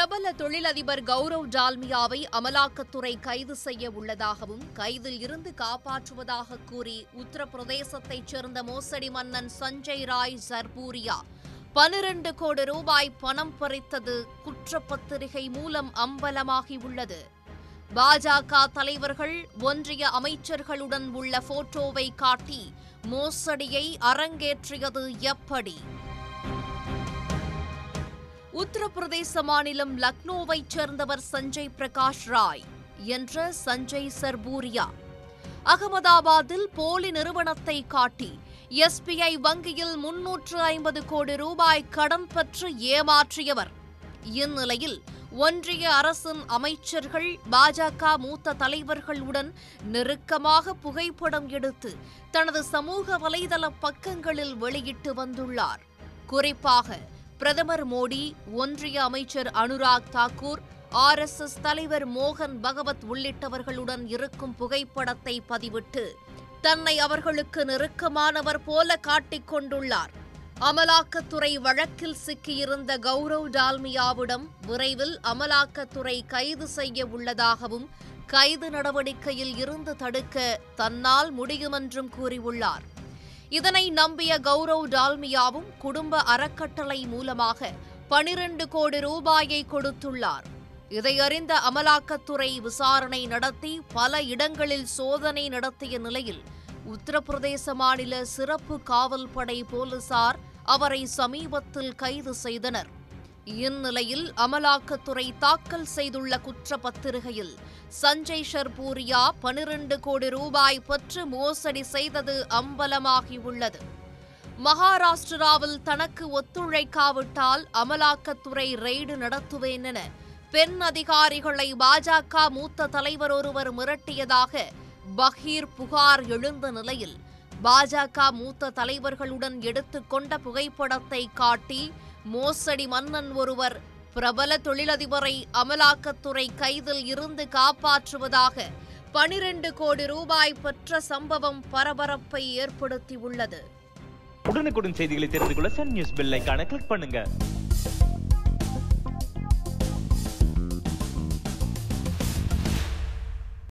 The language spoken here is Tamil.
பிரபல தொழிலதிபர் கௌரவ் டால்மியாவை அமலாக்கத்துறை கைது செய்ய உள்ளதாகவும் கைதில் இருந்து காப்பாற்றுவதாக கூறி உத்தரப்பிரதேசத்தைச் சேர்ந்த மோசடி மன்னன் சஞ்சய் ராய் ஜர்பூரியா பனிரண்டு கோடி ரூபாய் பணம் பறித்தது குற்றப்பத்திரிகை மூலம் அம்பலமாகியுள்ளது பாஜக தலைவர்கள் ஒன்றிய அமைச்சர்களுடன் உள்ள போட்டோவை காட்டி மோசடியை அரங்கேற்றியது எப்படி உத்தரப்பிரதேச மாநிலம் லக்னோவைச் சேர்ந்தவர் சஞ்சய் பிரகாஷ் ராய் என்ற சஞ்சய் சர்பூரியா அகமதாபாத்தில் போலி நிறுவனத்தை காட்டி எஸ்பிஐ வங்கியில் முன்னூற்று ஐம்பது கோடி ரூபாய் கடன் பெற்று ஏமாற்றியவர் இந்நிலையில் ஒன்றிய அரசின் அமைச்சர்கள் பாஜக மூத்த தலைவர்களுடன் நெருக்கமாக புகைப்படம் எடுத்து தனது சமூக வலைதள பக்கங்களில் வெளியிட்டு வந்துள்ளார் குறிப்பாக பிரதமர் மோடி ஒன்றிய அமைச்சர் அனுராக் தாக்கூர் ஆர்எஸ்எஸ் தலைவர் மோகன் பகவத் உள்ளிட்டவர்களுடன் இருக்கும் புகைப்படத்தை பதிவிட்டு தன்னை அவர்களுக்கு நெருக்கமானவர் போல காட்டிக் கொண்டுள்ளார் அமலாக்கத்துறை வழக்கில் சிக்கியிருந்த கௌரவ் டால்மியாவிடம் விரைவில் அமலாக்கத்துறை கைது செய்ய உள்ளதாகவும் கைது நடவடிக்கையில் இருந்து தடுக்க தன்னால் முடியுமென்றும் கூறியுள்ளார் இதனை நம்பிய கௌரவ் டால்மியாவும் குடும்ப அறக்கட்டளை மூலமாக பனிரண்டு கோடி ரூபாயை கொடுத்துள்ளார் இதையறிந்த அமலாக்கத்துறை விசாரணை நடத்தி பல இடங்களில் சோதனை நடத்திய நிலையில் உத்தரப்பிரதேச மாநில சிறப்பு காவல் படை போலீசார் அவரை சமீபத்தில் கைது செய்தனர் இந்நிலையில் அமலாக்கத்துறை தாக்கல் செய்துள்ள குற்றப்பத்திரிகையில் சஞ்சய் ஷர்பூரியா பனிரண்டு கோடி ரூபாய் பெற்று மோசடி செய்தது அம்பலமாகியுள்ளது மகாராஷ்டிராவில் தனக்கு ஒத்துழைக்காவிட்டால் அமலாக்கத்துறை ரெய்டு நடத்துவேன் என பெண் அதிகாரிகளை பாஜக மூத்த தலைவர் ஒருவர் மிரட்டியதாக பகீர் புகார் எழுந்த நிலையில் பாஜக மூத்த தலைவர்களுடன் எடுத்துக்கொண்ட புகைப்படத்தை காட்டி மோசடி மன்னன் ஒருவர் பிரபல தொழிலதிபரை அமலாக்கத்துறை கைதில் இருந்து காப்பாற்றுவதாக பனிரண்டு கோடி ரூபாய் பெற்ற சம்பவம் பரபரப்பை ஏற்படுத்தியுள்ளது உடனுக்குடன் செய்திகளை தெரிந்து கொள்ள சன் நியூஸ் பெல் ஐகானை கிளிக் பண்ணுங்க